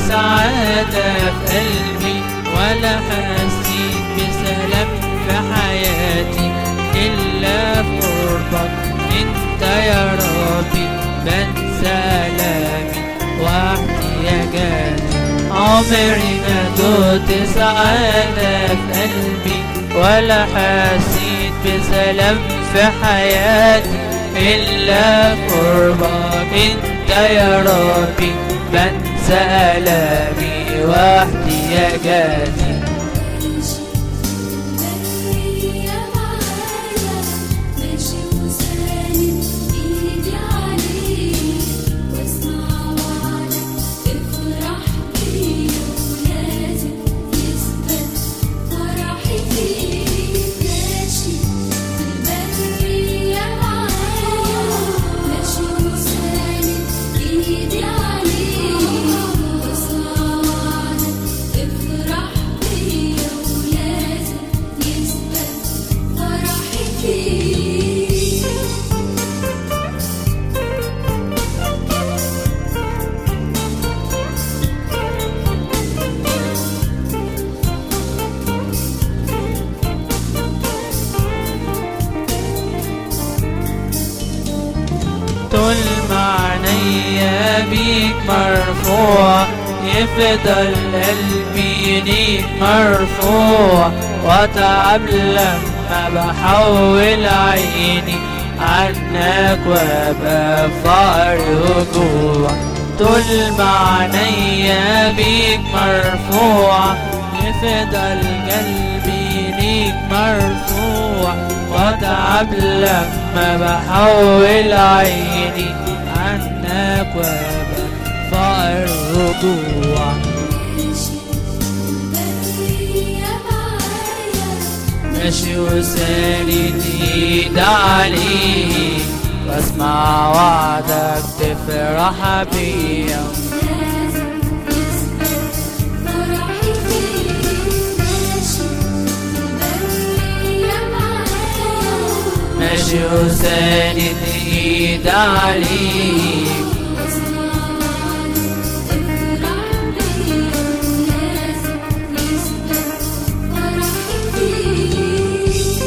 سعادة في قلبي ولا حسيت بسلام في حياتي إلا في قربك انت يا ربي بنسى ألامي واحتياجاتي عمري ما دوت سعادة في قلبي ولا حسيت بسلام في حياتي إلا في قربك انت يا ربي بنسى ألامي واحتياجاتي برية معايا ماشي وساند ايدي عليك واسمع وعدك افرح بيا ولازم يثبت فرحي فيك ماشي برية معايا ماشي وساند ايدي عليك واسمع وعدك افرح بيا ولازم يثبت فرحي فيك طول ما عينيا بيك مرفوع يفضل قلبي ليك مرفوع واتعب لما بحول عيني عنك وابقى فقر وجوع طول ما عينيا بيك مرفوع يفضل قلبي ليك مرفوع واتعب لما بحول عيني عنك وابقى فقر وجوع برية معايا ماشي وساند ايد عليك واسمع وعدك تفرح بيا لازم يثبت فرحي فيك ماشي برية معايا ماشي وساند ايد عليك واسمع وعدك افرح بيا لازم يثبت فرحي فيك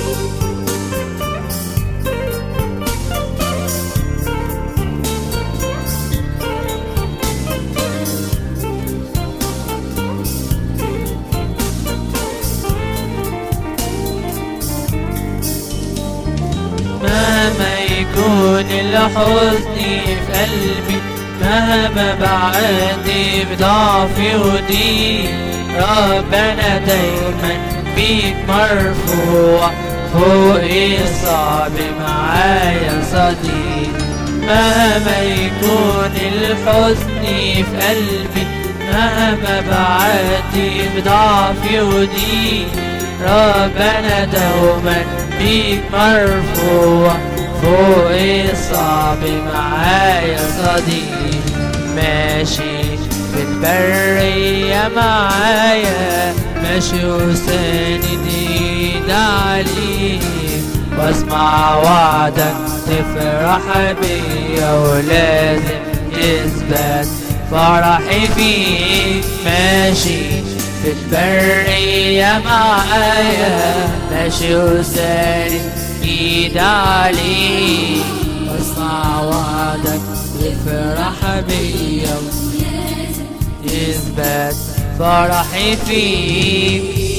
مهما يكون الحزن في قلبي مهما بعدي بضعفي ودي ربنا دايما بيك مرفوع فوق الصعب معايا صديق مهما يكون الحزن في قلبي مهما بعدي بضعفي ودي ربنا دوما بيك مرفوع فوق الصعب معايا صديق ماشي في البرية معايا ماشي وساند ايد عليك واسمع وعدك تفرح بيا ولازم يثبت فرحي فيك ماشي في البرية معايا ماشي وساند ايد عليك واسمع وعدك يفرح بيا لازم يثبت فرحي فيك